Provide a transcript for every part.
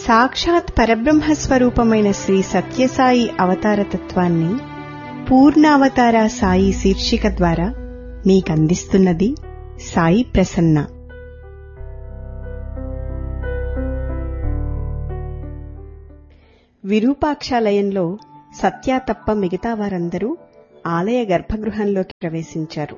సాక్షాత్ పరబ్రహ్మ స్వరూపమైన శ్రీ సత్యసాయి అవతార తత్వాన్ని పూర్ణావతార సాయి శీర్షిక ద్వారా మీకందిస్తున్నది సాయి ప్రసన్న విరూపాక్షాలయంలో సత్య తప్ప మిగతా వారందరూ ఆలయ గర్భగృహంలోకి ప్రవేశించారు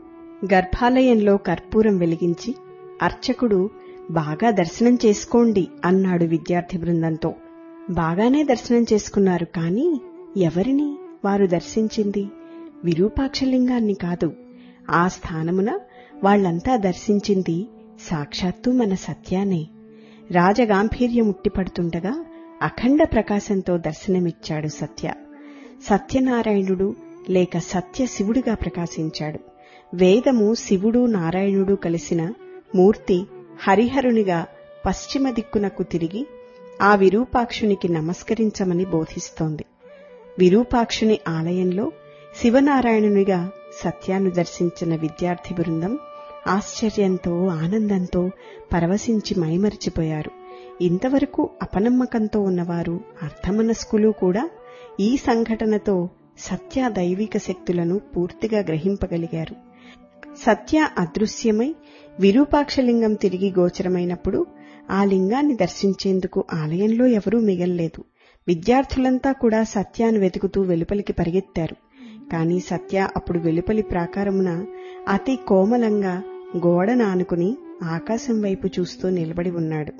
గర్భాలయంలో కర్పూరం వెలిగించి అర్చకుడు బాగా దర్శనం చేసుకోండి అన్నాడు విద్యార్థి బృందంతో బాగానే దర్శనం చేసుకున్నారు కాని ఎవరిని వారు దర్శించింది విరూపాక్షలింగాన్ని కాదు ఆ స్థానమున వాళ్లంతా దర్శించింది సాక్షాత్తు మన సత్యానే రాజగాంభీర్యం ఉట్టిపడుతుండగా అఖండ ప్రకాశంతో దర్శనమిచ్చాడు సత్య సత్యనారాయణుడు లేక సత్య శివుడిగా ప్రకాశించాడు వేదము శివుడు నారాయణుడు కలిసిన మూర్తి హరిహరునిగా పశ్చిమ దిక్కునకు తిరిగి ఆ విరూపాక్షునికి నమస్కరించమని బోధిస్తోంది విరూపాక్షుని ఆలయంలో శివనారాయణునిగా సత్యాను దర్శించిన విద్యార్థి బృందం ఆశ్చర్యంతో ఆనందంతో పరవశించి మైమరిచిపోయారు ఇంతవరకు అపనమ్మకంతో ఉన్నవారు అర్థమనస్కులు కూడా ఈ సంఘటనతో సత్య దైవిక శక్తులను పూర్తిగా గ్రహింపగలిగారు సత్య అదృశ్యమై విరూపాక్షలింగం తిరిగి గోచరమైనప్పుడు ఆ లింగాన్ని దర్శించేందుకు ఆలయంలో ఎవరూ మిగల్లేదు విద్యార్థులంతా కూడా సత్యాన్ని వెతుకుతూ వెలుపలికి పరిగెత్తారు కాని సత్య అప్పుడు వెలుపలి ప్రాకారమున అతి కోమలంగా గోడను ఆనుకుని ఆకాశం వైపు చూస్తూ నిలబడి ఉన్నాడు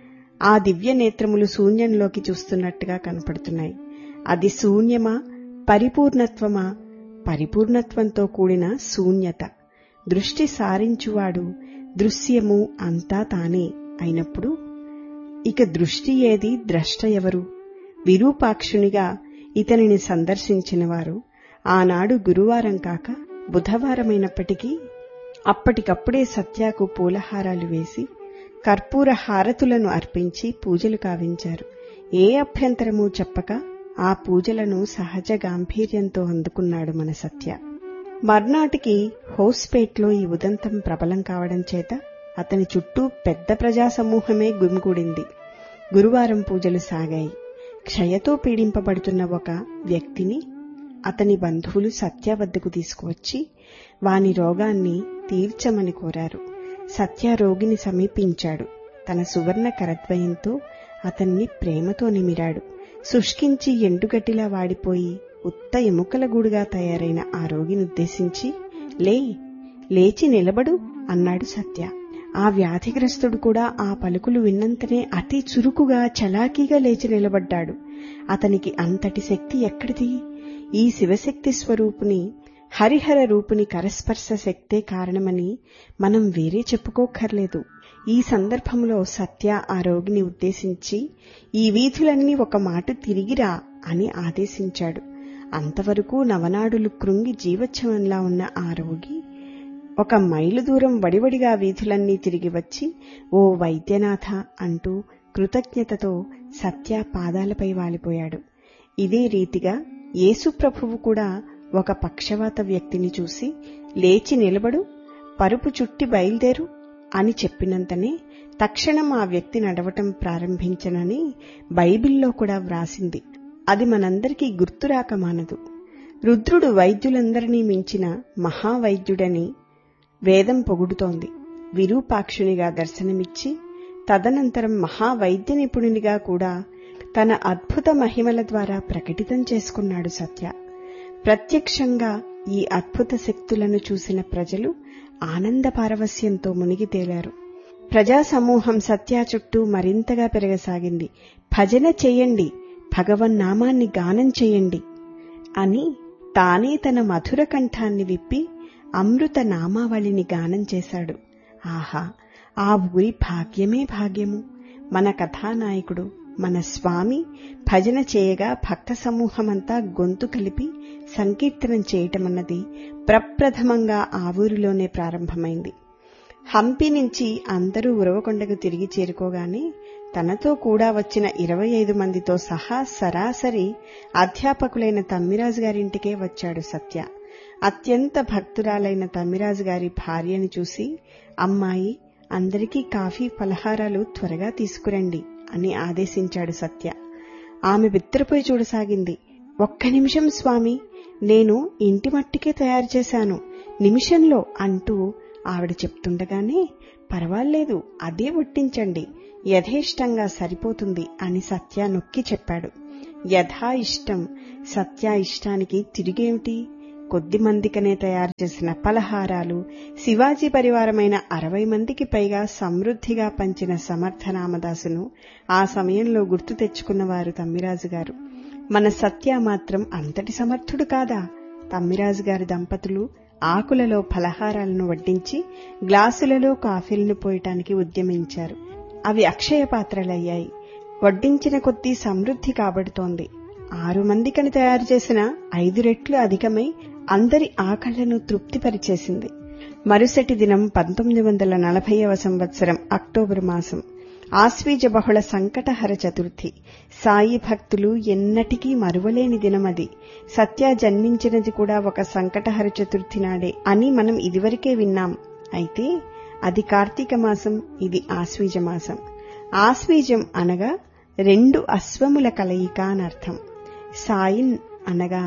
ఆ దివ్య నేత్రములు శూన్యంలోకి చూస్తున్నట్టుగా కనపడుతున్నాయి అది శూన్యమా పరిపూర్ణత్వమా పరిపూర్ణత్వంతో కూడిన శూన్యత దృష్టి సారించువాడు దృశ్యము అంతా తానే అయినప్పుడు ఇక దృష్టి ఏది ద్రష్ట ఎవరు విరూపాక్షునిగా ఇతనిని సందర్శించిన వారు ఆనాడు గురువారం కాక బుధవారమైనప్పటికీ అప్పటికప్పుడే సత్యాకు పూలహారాలు వేసి కర్పూర హారతులను అర్పించి పూజలు కావించారు ఏ అభ్యంతరమూ చెప్పక ఆ పూజలను సహజ గాంభీర్యంతో అందుకున్నాడు మన సత్య మర్నాటికి హౌస్పేట్లో ఈ ఉదంతం ప్రబలం కావడం చేత అతని చుట్టూ పెద్ద ప్రజా సమూహమే గుమిగూడింది గురువారం పూజలు సాగాయి క్షయతో పీడింపబడుతున్న ఒక వ్యక్తిని అతని బంధువులు సత్య వద్దకు తీసుకువచ్చి వాని రోగాన్ని తీర్చమని కోరారు సత్య రోగిని సమీపించాడు తన సువర్ణ కరద్వయంతో అతన్ని ప్రేమతో నిమిరాడు శుష్కించి ఎండుగడ్డిలా వాడిపోయి ఉత్త ఎముకల గూడుగా తయారైన ఆ రోగిని ఉద్దేశించి లే లేచి నిలబడు అన్నాడు సత్య ఆ వ్యాధిగ్రస్తుడు కూడా ఆ పలుకులు విన్నంతనే అతి చురుకుగా చలాకీగా లేచి నిలబడ్డాడు అతనికి అంతటి శక్తి ఎక్కడిది ఈ శివశక్తి స్వరూపుని హరిహర రూపుని కరస్పర్శ శక్తే కారణమని మనం వేరే చెప్పుకోక్కర్లేదు ఈ సందర్భంలో సత్య ఆ రోగిని ఉద్దేశించి ఈ వీధులన్నీ ఒక మాట తిరిగిరా అని ఆదేశించాడు అంతవరకు నవనాడులు కృంగి జీవోత్సవంలా ఉన్న ఆ రోగి ఒక మైలు దూరం వడివడిగా వీధులన్నీ తిరిగి వచ్చి ఓ వైద్యనాథ అంటూ కృతజ్ఞతతో సత్య పాదాలపై వాలిపోయాడు ఇదే రీతిగా యేసుప్రభువు కూడా ఒక పక్షవాత వ్యక్తిని చూసి లేచి నిలబడు పరుపు చుట్టి బయలుదేరు అని చెప్పినంతనే తక్షణం ఆ వ్యక్తి నడవటం ప్రారంభించనని బైబిల్లో కూడా వ్రాసింది అది మనందరికీ గుర్తురాక మానదు రుద్రుడు వైద్యులందరినీ మించిన మహావైద్యుడని వేదం పొగుడుతోంది విరూపాక్షునిగా దర్శనమిచ్చి తదనంతరం మహావైద్య నిపుణునిగా కూడా తన అద్భుత మహిమల ద్వారా ప్రకటితం చేసుకున్నాడు సత్య ప్రత్యక్షంగా ఈ అద్భుత శక్తులను చూసిన ప్రజలు ఆనంద పారవస్యంతో మునిగి తేలారు ప్రజా సమూహం సత్య చుట్టూ మరింతగా పెరగసాగింది భజన చెయ్యండి భగవన్నామాన్ని గానం చెయ్యండి అని తానే తన మధుర కంఠాన్ని విప్పి అమృత నామావళిని గానం చేశాడు ఆహా ఆ ఊరి భాగ్యమే భాగ్యము మన కథానాయకుడు మన స్వామి భజన చేయగా భక్త సమూహమంతా గొంతు కలిపి సంకీర్తనం చేయటమన్నది ప్రప్రథమంగా ఆ ఊరిలోనే ప్రారంభమైంది హంపి నుంచి అందరూ ఉరవకొండకు తిరిగి చేరుకోగానే తనతో కూడా వచ్చిన ఇరవై ఐదు మందితో సహా సరాసరి అధ్యాపకులైన తమ్మిరాజు గారింటికే వచ్చాడు సత్య అత్యంత భక్తురాలైన తమ్మిరాజు గారి భార్యను చూసి అమ్మాయి అందరికీ కాఫీ పలహారాలు త్వరగా తీసుకురండి అని ఆదేశించాడు సత్య ఆమె బిత్తరపోయి చూడసాగింది ఒక్క నిమిషం స్వామి నేను ఇంటి మట్టికే తయారు చేశాను నిమిషంలో అంటూ ఆవిడ చెప్తుండగానే పర్వాలేదు అదే వడ్డించండి యథేష్టంగా సరిపోతుంది అని సత్య నొక్కి చెప్పాడు యథా ఇష్టం సత్య ఇష్టానికి తిరిగేమిటి కొద్ది మందికనే తయారు చేసిన పలహారాలు శివాజీ పరివారమైన అరవై మందికి పైగా సమృద్ధిగా పంచిన సమర్థ రామదాసును ఆ సమయంలో గుర్తు తెచ్చుకున్నవారు తమ్మిరాజు గారు మన సత్య మాత్రం అంతటి సమర్థుడు కాదా తమ్మిరాజు గారి దంపతులు ఆకులలో ఫలహారాలను వడ్డించి గ్లాసులలో కాఫీలను పోయటానికి ఉద్యమించారు అవి అక్షయ పాత్రలయ్యాయి వడ్డించిన కొద్దీ సమృద్ధి కాబడుతోంది ఆరు మందికని తయారు చేసిన ఐదు రెట్లు అధికమై అందరి ఆకళ్లను తృప్తిపరిచేసింది మరుసటి దినం పంతొమ్మిది వందల నలభైవ సంవత్సరం అక్టోబర్ మాసం ఆశ్వీజ బహుళ సంకటహర చతుర్థి సాయి భక్తులు ఎన్నటికీ మరువలేని దినమది సత్య జన్మించినది కూడా ఒక సంకటహర చతుర్థి నాడే అని మనం ఇదివరకే విన్నాం అయితే అది కార్తీక మాసం ఇది ఆశ్వీజ మాసం ఆశ్వీజం అనగా రెండు అశ్వముల కలయిక అని అర్థం సాయిన్ అనగా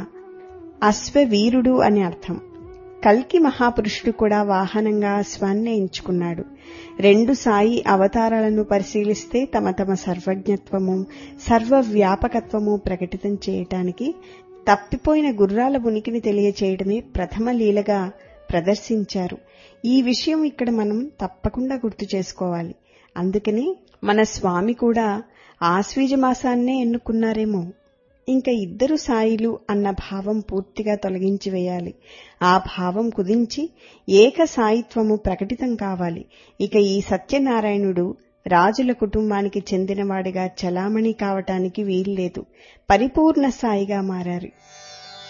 అశ్వవీరుడు అని అర్థం కల్కి మహాపురుషుడు కూడా వాహనంగా అశ్వాన్నే ఎంచుకున్నాడు రెండు సాయి అవతారాలను పరిశీలిస్తే తమ తమ సర్వజ్ఞత్వము సర్వవ్యాపకత్వము ప్రకటితం చేయటానికి తప్పిపోయిన గుర్రాల ఉనికిని తెలియచేయడమే ప్రథమ లీలగా ప్రదర్శించారు ఈ విషయం ఇక్కడ మనం తప్పకుండా గుర్తు చేసుకోవాలి అందుకని మన స్వామి కూడా ఆశ్వీజ మాసాన్నే ఎన్నుకున్నారేమో ఇంకా ఇద్దరు సాయిలు అన్న భావం పూర్తిగా తొలగించి వేయాలి ఆ భావం కుదించి ఏక సాయిత్వము ప్రకటితం కావాలి ఇక ఈ సత్యనారాయణుడు రాజుల కుటుంబానికి చెందినవాడిగా చలామణి కావటానికి వీల్లేదు పరిపూర్ణ సాయిగా మారారు